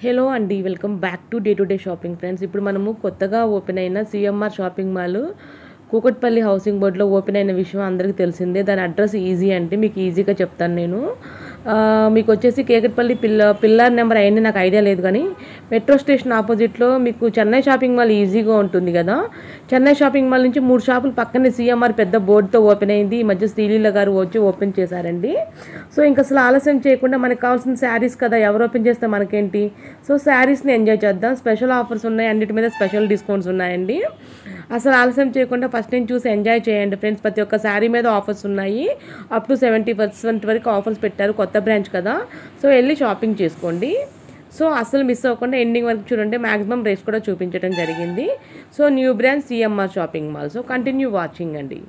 hello అండి welcome back to day to day shopping friends ఇప్పుడు మనము కొత్తగా ఓపెన్ అయిన CMR shopping mall Kukatpally housing బోర్డులో ఓపెన్ అయిన విషయం అందరికీ తెలిసిందే దాని అడ్రస్ ఈజీ అంటే మీకు ఈజీగా చెప్తాను నేను ఆ, మీకు వచ్చేసి కేకట్పల్లి పిల్ల పిల్లర్ నెంబర్ అయింది నాకు ఐడియా లేదు కానీ మెట్రో స్టేషన్ ఆపోజిట్లో మీకు చెన్నై షాపింగ్ మాల్ ఈజీగా ఉంటుంది కదా చెన్నై షాపింగ్ మాల్ నుంచి మూడు షాపులు పక్కనే సిఎంఆర్ పెద్ద బోర్డుతో ఓపెన్ అయింది ఈ మధ్య శ్రీలీల గారు వచ్చి ఓపెన్ చేశారండి సో ఇంకా అసలు ఆలస్యం చేయకుండా మనకు కావాల్సిన శారీస్ కదా ఎవరు ఓపెన్ చేస్తే మనకేంటి సో శారీస్ని ఎంజాయ్ చేద్దాం స్పెషల్ ఆఫర్స్ ఉన్నాయి అన్నిటి మీద స్పెషల్ డిస్కౌంట్స్ ఉన్నాయండి అసలు ఆలస్యం చేయకుండా ఫస్ట్ నేను చూసి ఎంజాయ్ చేయండి ఫ్రెండ్స్ ప్రతి ఒక్క శారీ మీద ఆఫర్స్ ఉన్నాయి అప్ టు సెవెంటీ పర్సెంట్ వరకు ఆఫర్స్ పెట్టారు కొత్త బ్రాంచ్ కదా సో వెళ్ళి షాపింగ్ చేసుకోండి సో అసలు మిస్ అవ్వకుండా ఎండింగ్ వరకు చూడండి మ్యాక్సిమం రేట్స్ కూడా చూపించడం జరిగింది so new brand CMR shopping mall so continue watching అండి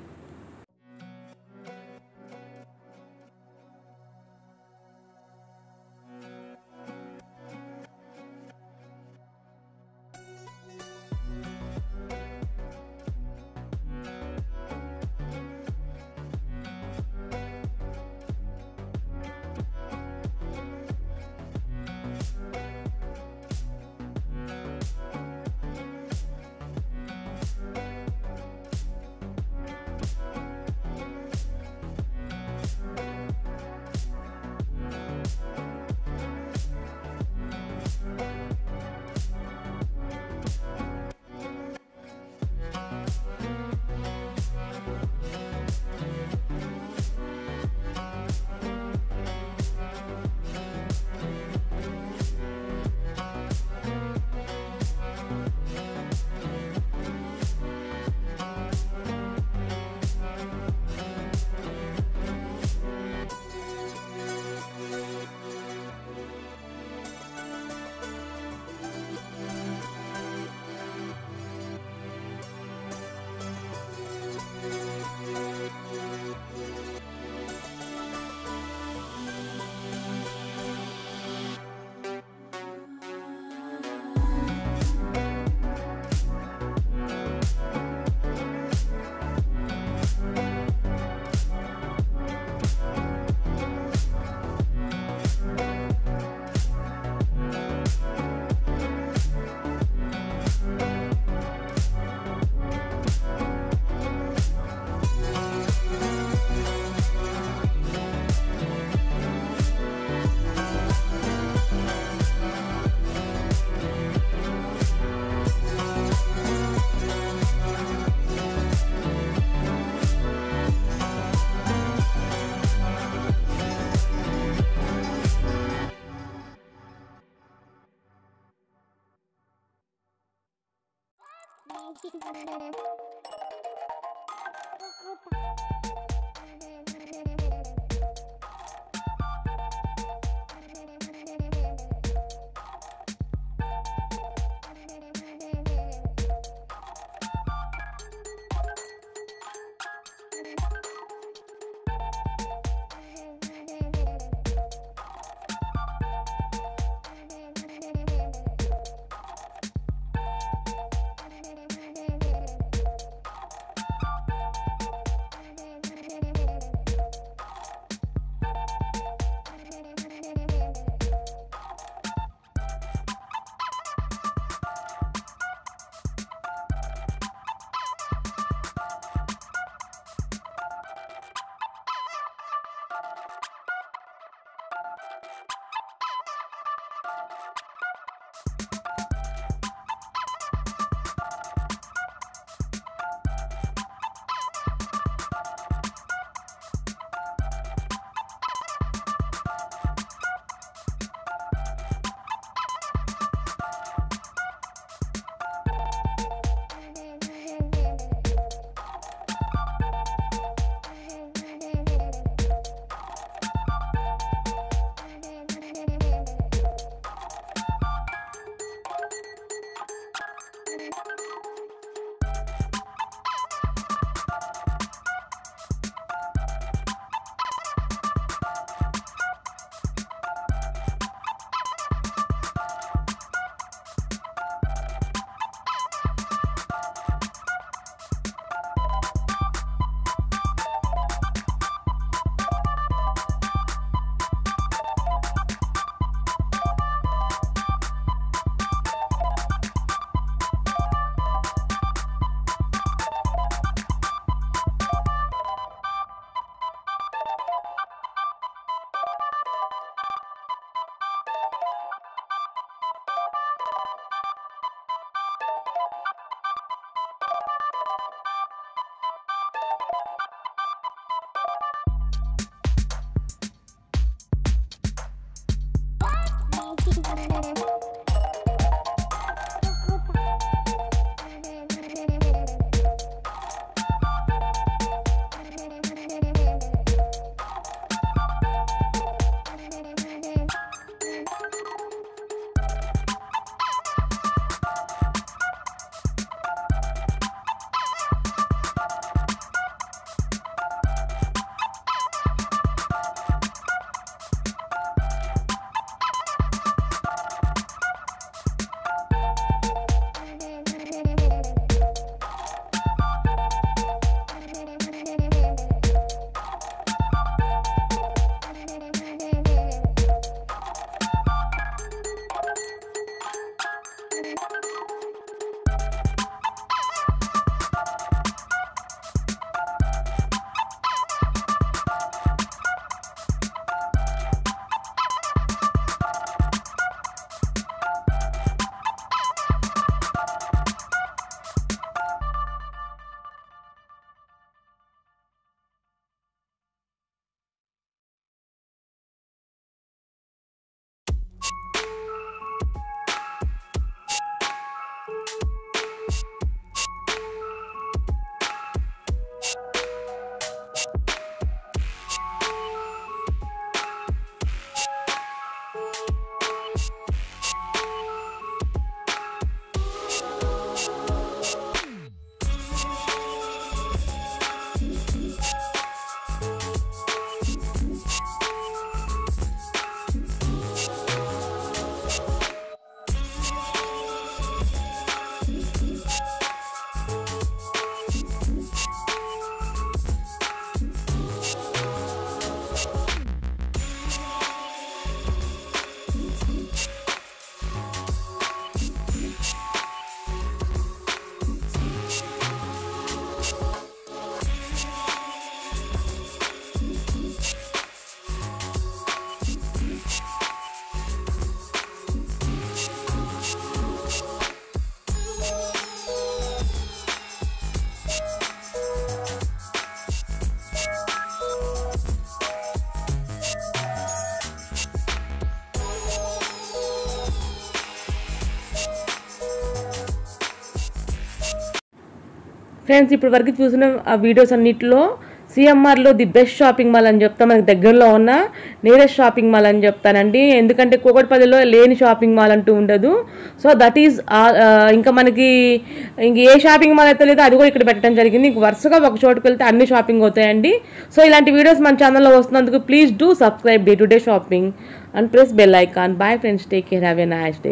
ఫ్రెండ్స్ ఇప్పటి వరకు చూసిన ఆ వీడియోస్ అన్నిటిలో సిఎంఆర్లో ది బెస్ట్ షాపింగ్ మాల్ అని చెప్తా మనకి దగ్గరలో ఉన్న నియరెస్ట్ షాపింగ్ మాల్ అని చెప్తానండి ఎందుకంటే కూకట్పల్లిలో లేని షాపింగ్ మాల్ అంటూ ఉండదు సో దట్ ఈజ్ ఇంకా మనకి ఇంక ఏ షాపింగ్ మాల్ అయితే లేదో అది కూడా ఇక్కడ పెట్టడం జరిగింది ఇంక వరుసగా ఒక చోటుకు వెళ్తే అన్ని షాపింగ్ అవుతాయండి సో ఇలాంటి వీడియోస్ మన ఛానల్లో వస్తున్నందుకు please do subscribe day to day shopping and press bell icon bye friends take care have a nice day